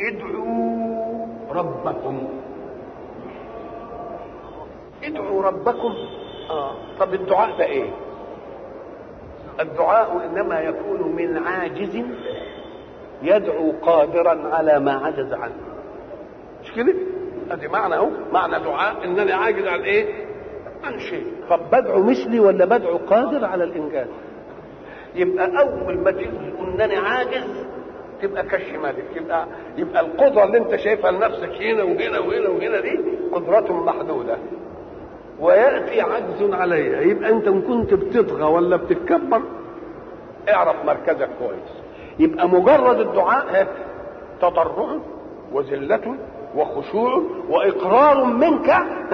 ادعوا ربكم ادعوا ربكم اه طب الدعاء ده ايه الدعاء انما يكون من عاجز يدعو قادرا على ما عجز عنه مش كده ادي معنى اهو معنى دعاء انني عاجز عن ايه عن شيء طب بدعو مثلي ولا بدعو قادر على الانجاز يبقى اول ما تقول انني عاجز تبقى كش مالك يبقى يبقى القدره اللي انت شايفها لنفسك هنا وهنا وهنا وهنا دي قدرة محدوده وياتي عجز عليها يبقى انت ان كنت بتطغى ولا بتتكبر اعرف مركزك كويس يبقى مجرد الدعاء تضرع وذلة وخشوع واقرار منك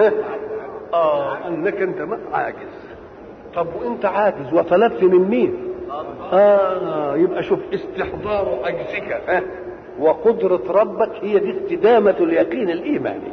اه انك انت ما عاجز طب وانت عاجز وطلبت من مين اه يبقى شوف استحضار عجزك ها وقدرة ربك هي دي استدامة اليقين الإيماني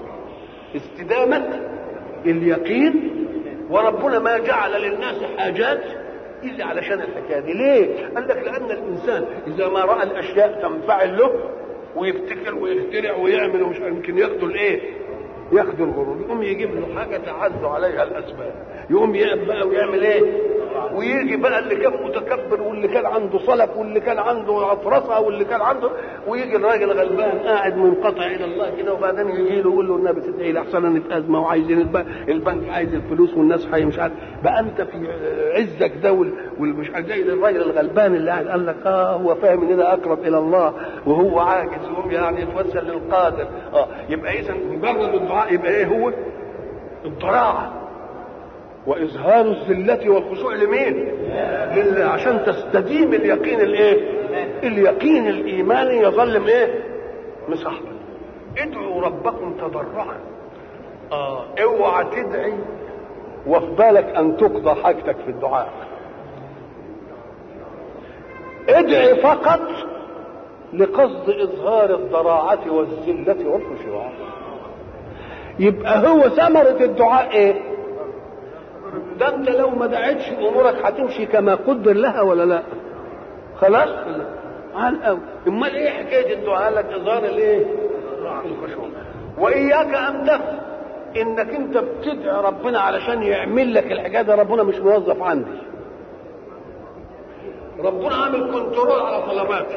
استدامة اليقين وربنا ما جعل للناس حاجات إلا علشان الحكاية دي ليه؟ قال لك لأن الإنسان إذا ما رأى الأشياء تنفعل له ويبتكر ويخترع ويعمل ومش يمكن ياخدوا الإيه؟ ياخدوا الغرور يقوم يجيب له حاجة تعز عليها الأسباب يقوم يقف بقى ويعمل إيه؟ ويجي بقى اللي كان متكبر واللي كان عنده صلف واللي كان عنده عفرسه واللي كان عنده ويجي الراجل غلبان قاعد منقطع الى الله كده وبعدين يجي له يقول له النبي تدعي لي احسن انا في ازمه وعايزين البنك عايز الفلوس والناس حي مش عارف بقى انت في عزك ده والمش عارف جاي للراجل الغلبان اللي قاعد قال لك اه هو فاهم ان ده اقرب الى الله وهو عاجز وهو يعني يتوسل للقادر اه يبقى اذا مجرد الدعاء يبقى ايه هو؟ الضراعه واظهار الذله والخشوع لمين لله عشان تستديم اليقين الايه اليقين الايماني يظل ايه مصاحبا ادعوا ربكم تضرعا اه اوعى تدعي وفي بالك ان تقضى حاجتك في الدعاء ادعي فقط لقصد اظهار الضراعه والذله والخشوع يبقى هو ثمره الدعاء ايه ده انت لو ما دعيتش امورك هتمشي كما قدر لها ولا لا خلاص على الاول امال ايه حكايه الدعاء لك اظهار الايه الخشوع واياك ان تفهم انك انت بتدعي ربنا علشان يعمل لك الحكايه ده ربنا مش موظف عندي ربنا عامل كنترول على طلباتي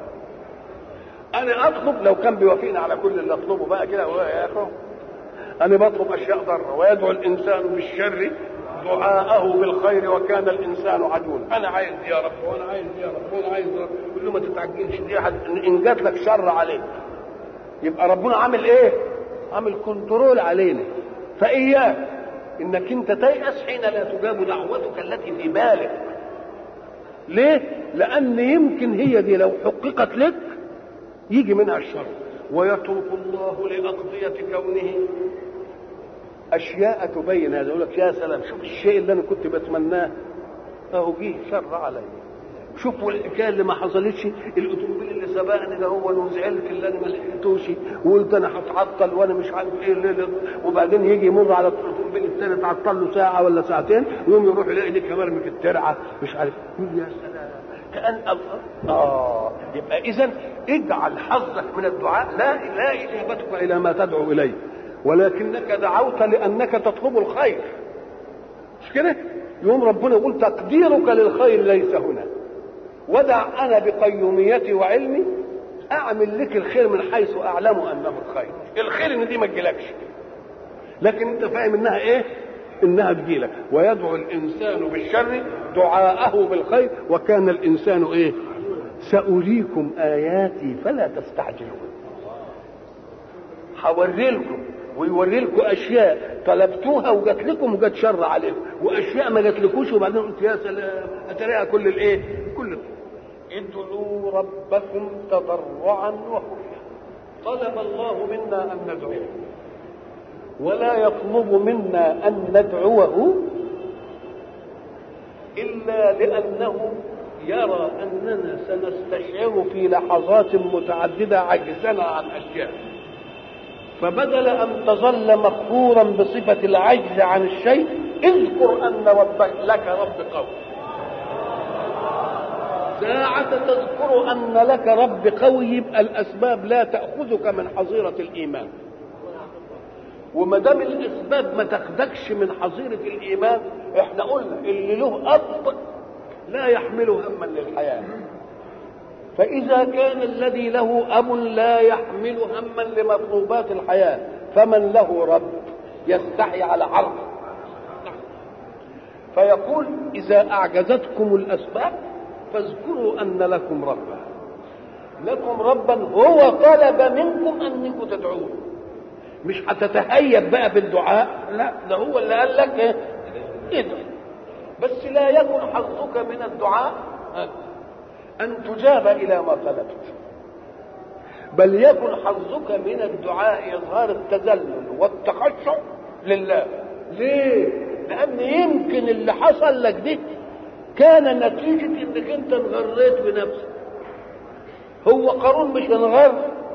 انا اطلب لو كان بيوافقني على كل اللي اطلبه بقى كده يا اخو انا بطلب اشياء ضاره ويدعو الانسان بالشر دعاءه بالخير وكان الانسان عجولا انا عايز يا رب وانا عايز يا رب وانا عايز يا رب كل ما تتعجلش دي حد ان جات لك شر عليك يبقى ربنا عامل ايه عامل كنترول علينا فاياك انك انت تيأس حين لا تجاب دعوتك التي في بالك ليه لان يمكن هي دي لو حققت لك يجي منها الشر ويترك الله لأقضية كونه اشياء تبين هذا يقول لك يا سلام شوف الشيء اللي انا كنت بتمناه اهو جه شر علي شوفوا الحكايه اللي ما حصلتش الاتوموبيل اللي سبقني ده هو وزعلت اللي انا ما لحقتوش وقلت انا هتعطل وانا مش عارف ايه اللي وبعدين يجي يمر على الاتوموبيل الثاني تعطل له ساعه ولا ساعتين ويوم يروح يلاقي لك مرمي في الترعه مش عارف يقول يا سلام كان الله اه يبقى اذا اجعل حظك من الدعاء لا لا اجابتك الى ما تدعو اليه ولكنك دعوت لانك تطلب الخير مش كده يوم ربنا يقول تقديرك للخير ليس هنا ودع انا بقيوميتي وعلمي اعمل لك الخير من حيث اعلم انه الخير الخير ان دي ما تجيلكش لكن انت فاهم انها ايه انها تجيلك ويدعو الانسان بالشر دعاءه بالخير وكان الانسان ايه ساريكم اياتي فلا تستعجلون هوري لكم ويوري لكم اشياء طلبتوها وجات لكم وجات شر عليكم واشياء ما جاتلكوش وبعدين قلت يا سلام اتلاقيها كل الايه؟ كل ادعوا ربكم تضرعا وخفيا طلب الله منا ان ندعوه ولا يطلب منا ان ندعوه الا لانه يرى اننا سنستشعر في لحظات متعدده عجزنا عن اشياء فبدل ان تظل مغفورا بصفه العجز عن الشيء اذكر ان ربك لك رب قوي ساعة تذكر أن لك رب قوي يبقى الأسباب لا تأخذك من حظيرة الإيمان وما دام الأسباب ما تاخدكش من حظيرة الإيمان احنا قلنا اللي له أب لا يحمل هما للحياة فإذا كان الذي له أب لا يحمل هما لمطلوبات الحياة فمن له رب يستحي على عرضه فيقول إذا أعجزتكم الأسباب فاذكروا أن لكم ربا لكم ربا هو طلب منكم أنكم تدعوه مش هتتهيب بقى بالدعاء لا ده هو اللي قال لك ايه ادعو بس لا يكن حظك من الدعاء أن تجاب إلى ما طلبت بل يكن حظك من الدعاء إظهار التذلل والتخشع لله ليه؟ لأن يمكن اللي حصل لك دي كان نتيجة إنك أنت انغريت بنفسك هو قارون مش انغر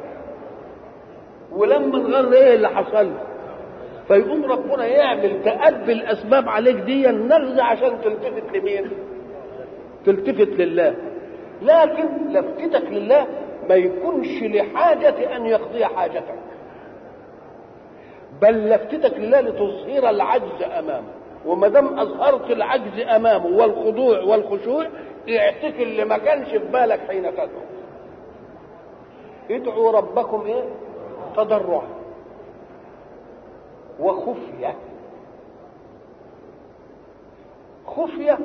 ولما انغر ايه اللي حصل له فيقوم ربنا يعمل تأب الأسباب عليك دي النغزة عشان تلتفت لمين؟ تلتفت لله لكن لفتتك لله ما يكونش لحاجة أن يقضي حاجتك بل لفتتك لله لتظهر العجز أمامه وما دام أظهرت العجز أمامه والخضوع والخشوع اعتك اللي ما كانش في بالك حين تدعو ادعوا ربكم ايه تضرعا وخفية خفية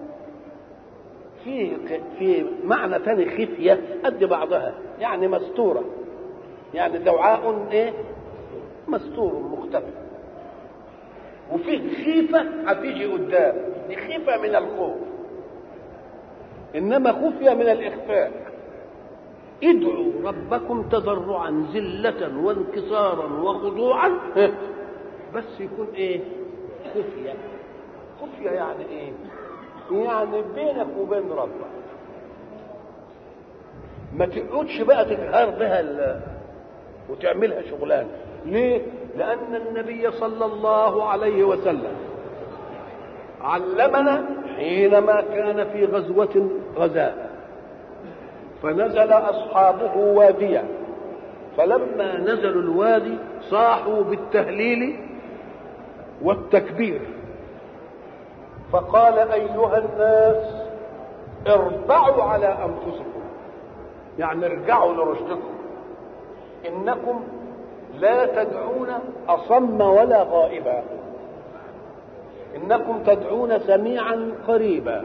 في في معنى ثاني خفية قد بعضها يعني مستورة يعني دعاء ايه مستور مختفي وفي خيفة هتيجي قدام دي خيفة من الخوف إنما خفية من الإخفاء ادعوا ربكم تضرعا ذلة وانكسارا وخضوعا بس يكون ايه خفية خفية يعني ايه يعني بينك وبين ربك ما تقعدش بقى تجهر بها ال... وتعملها شغلانه ليه لان النبي صلى الله عليه وسلم علمنا حينما كان في غزوه غزاه فنزل اصحابه واديا فلما نزلوا الوادي صاحوا بالتهليل والتكبير فقال ايها الناس اربعوا على انفسكم يعني ارجعوا لرشدكم انكم لا تدعون اصم ولا غائبا انكم تدعون سميعا قريبا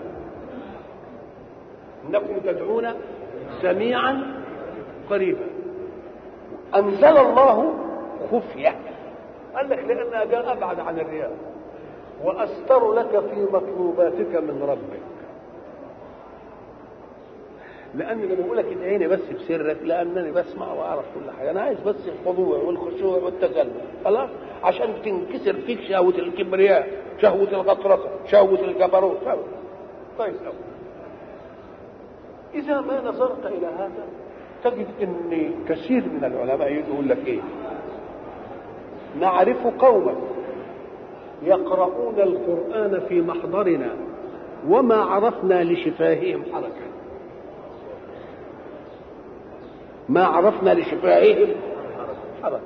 انكم تدعون سميعا قريبا انزل الله خفيه قال لك لانها جاء ابعد عن الرياء واستر لك في مطلوباتك من ربك لان لما بقول لك ادعيني بس بسرك لانني بسمع واعرف كل حاجه انا عايز بس الخضوع والخشوع والتذلل خلاص عشان تنكسر فيك شهوه الكبرياء شهوه الغطرسه شهوه الجبروت شهوة. كويس قوي اذا ما نظرت الى هذا تجد ان كثير من العلماء يقول لك ايه نعرف قوما يقرؤون القرآن في محضرنا وما عرفنا لشفاههم حركة ما عرفنا لشفاههم حركة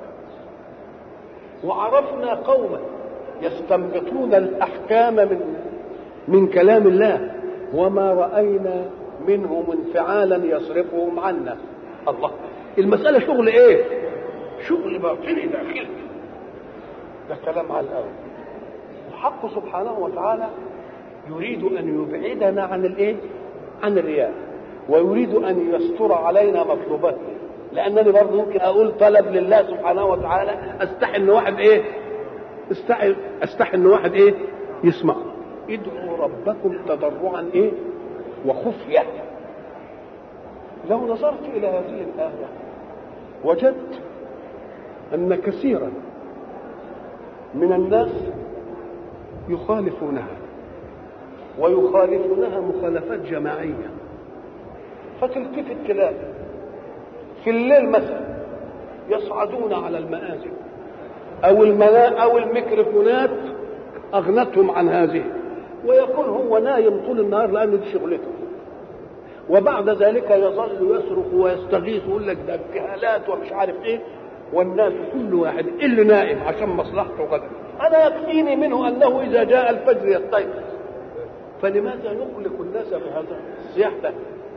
وعرفنا قوما يستنبطون الأحكام من من كلام الله وما رأينا منهم انفعالا يصرفهم عنا الله المسألة شغل ايه شغل باطني داخلي ده كلام على الأول الحق سبحانه وتعالى يريد ان يبعدنا عن الايه عن الرياء ويريد ان يستر علينا مطلوباتنا لانني برضه ممكن اقول طلب لله سبحانه وتعالى استحي ان واحد ايه استحي استحي ان واحد ايه يسمع ادعوا ربكم تضرعا ايه وخفيه لو نظرت الى هذه الايه وجدت ان كثيرا من الناس يخالفونها ويخالفونها مخالفات جماعية فتلتفت تلاقي في الليل مثلا يصعدون على المآزق أو المنا أو الميكروفونات أغنتهم عن هذه ويكون هو نايم طول النهار لأن دي شغلته وبعد ذلك يظل يصرخ ويستغيث ويقول لك ده ابتهالات ومش عارف ايه والناس كل واحد اللي نائم عشان مصلحته غدا انا يكفيني منه انه اذا جاء الفجر يستيقظ فلماذا نقلق الناس بهذا الصياح ده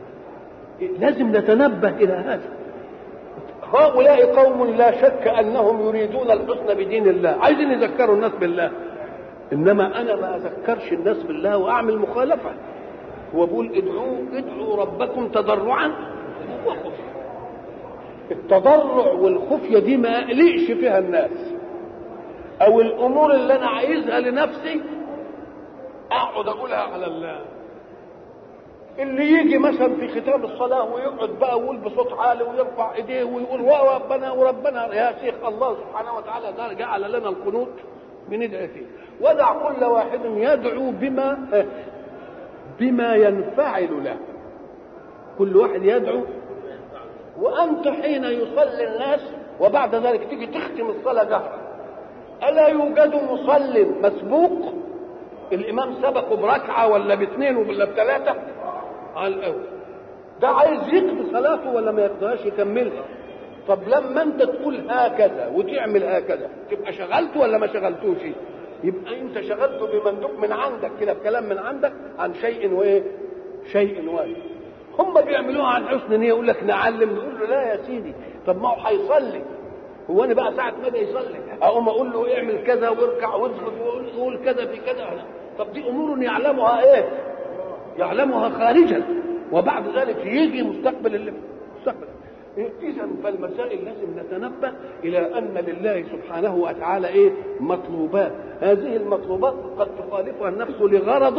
لازم نتنبه الى هذا هؤلاء قوم لا شك انهم يريدون الحسن بدين الله عايزين يذكروا الناس بالله انما انا ما اذكرش الناس بالله واعمل مخالفه هو بيقول ادعوا ادعوا ربكم تضرعا وخفيا التضرع والخفيه دي ما اقلقش فيها الناس او الامور اللي انا عايزها لنفسي اقعد اقولها على الله اللي يجي مثلا في ختام الصلاة ويقعد بقى ويقول بصوت عالي ويرفع ايديه ويقول وربنا وربنا يا شيخ الله سبحانه وتعالى ده جعل لنا القنوت بندعي فيه ودع كل واحد يدعو بما بما ينفعل له كل واحد يدعو وانت حين يصلي الناس وبعد ذلك تيجي تختم الصلاه جهرا الا يوجد مصل مسبوق الامام سبقه بركعه ولا باثنين ولا بثلاثه على الاول ده عايز يقضي صلاته ولا ما يقضيهاش يكملها طب لما انت تقول هكذا وتعمل هكذا تبقى شغلته ولا ما شغلتوش يبقى انت شغلته بمندوب من عندك كده بكلام من عندك عن شيء وايه شيء واحد هم بيعملوها عن حسن نيه يقول لك نعلم نقول له لا يا سيدي طب ما هو هيصلي هو انا بقى ساعه ما اجي يصلي اقوم اقول له اعمل كذا واركع واسجد وقول كذا في كذا طب دي امور يعلمها ايه يعلمها خارجا وبعد ذلك يجي مستقبل اللي مستقبل اذا فالمسائل لازم نتنبه الى ان لله سبحانه وتعالى ايه مطلوبات هذه المطلوبات قد تخالفها النفس لغرض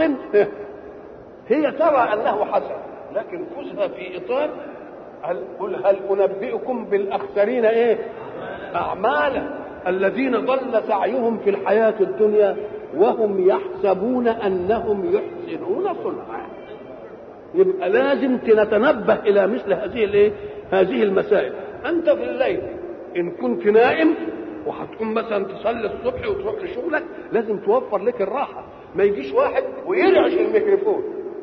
هي ترى انه حسن لكن خذها في اطار هل قل هل انبئكم بالاخسرين ايه اعمالا الذين ضل سعيهم في الحياه الدنيا وهم يحسبون انهم يحسنون صنعا يبقى لازم نتنبه الى مثل هذه الايه هذه المسائل انت في الليل ان كنت نائم وهتقوم مثلا تصلي الصبح وتروح لشغلك لازم توفر لك الراحه ما يجيش واحد ويرعش الميكروفون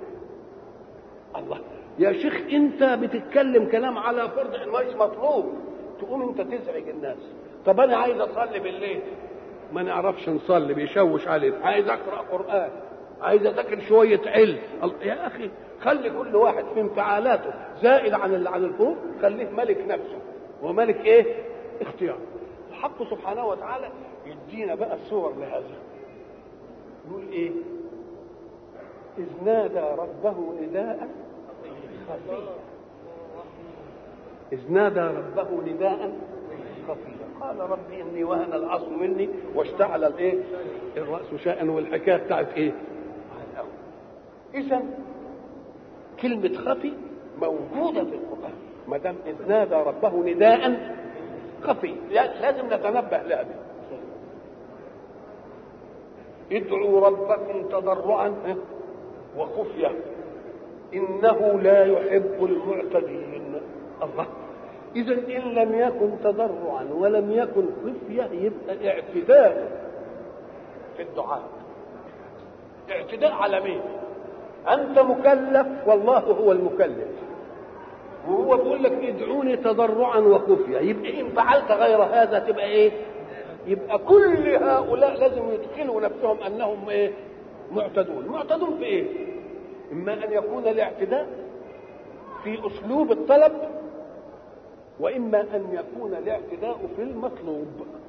الله يا شيخ انت بتتكلم كلام على فرض مش مطلوب تقوم انت تزعج الناس طب انا عايز اصلي بالليل ما نعرفش نصلي بيشوش علينا عايز اقرا قران عايز اذاكر شويه علم يا اخي خلي كل واحد في انفعالاته زائد عن عن الفروض خليه ملك نفسه وملك ايه اختيار الحق سبحانه وتعالى يدينا بقى الصور لهذا يقول ايه إذ نادى ربه نداء خفيا إذ نادى ربه نداء خفيا قال ربي إني وهن العصر مني واشتعل الإيه الرأس شاء والحكاية بتاعت إيه إذا كلمة خفي موجودة في القرآن ما دام إذ نادى ربه نداء خفي لازم نتنبه لها ادعوا ربكم تضرعا وخفية إنه لا يحب المعتدين الله إذا إن لم يكن تضرعا ولم يكن خفية يبقى اعتداء في الدعاء اعتداء على مين؟ أنت مكلف والله هو المكلف وهو بيقول لك ادعوني تضرعا وخفية يبقى إن فعلت غير هذا تبقى إيه؟ يبقى كل هؤلاء لازم يدخلوا نفسهم أنهم إيه؟ معتدون معتدون في ايه اما ان يكون الاعتداء في اسلوب الطلب واما ان يكون الاعتداء في المطلوب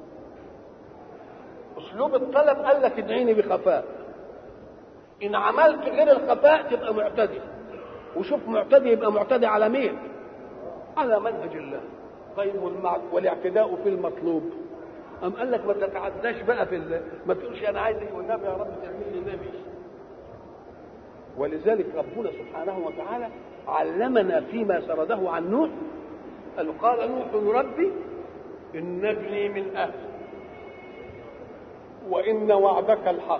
اسلوب الطلب قال لك ادعيني بخفاء ان عملت غير الخفاء تبقى معتدي وشوف معتدي يبقى معتدي على مين على منهج الله طيب والاعتداء في المطلوب أم قال لك ما تتعداش بقى في ال... ما تقولش أنا عايز إيه والنبي يا رب تعمل لي نبي ولذلك ربنا سبحانه وتعالى علمنا فيما سرده عن نوح قال قال نوح ربي إن ابني من أهلي وإن وعدك الحق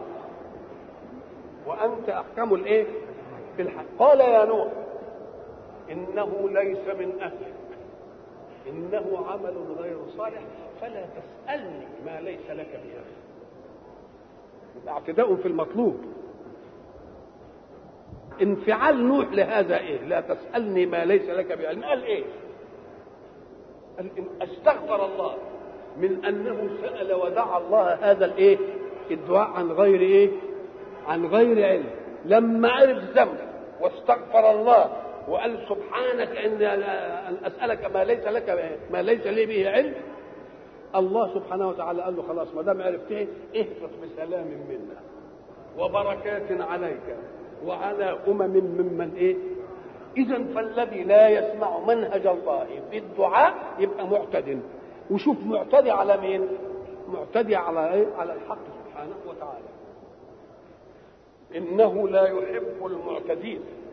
وأنت أحكم الإيه؟ بالحق قال يا نوح إنه ليس من أهلك إنه عمل غير صالح فلا تسألني ما ليس لك به يبقى اعتداء في المطلوب انفعال نوح لهذا ايه لا تسالني ما ليس لك بعلم قال ايه قال إن استغفر الله من انه سال ودعا الله هذا الايه الدعاء عن غير ايه عن غير علم لما عرف ذنبه واستغفر الله وقال سبحانك ان ان اسالك ما ليس لك ما ليس لي به علم الله سبحانه وتعالى قال له خلاص ما دام عرفته اهبط بسلام منا وبركات عليك وعلى امم ممن ايه اذا فالذي لا يسمع منهج الله في الدعاء يبقى معتد وشوف معتدي على مين معتدي على ايه على الحق سبحانه وتعالى انه لا يحب المعتدين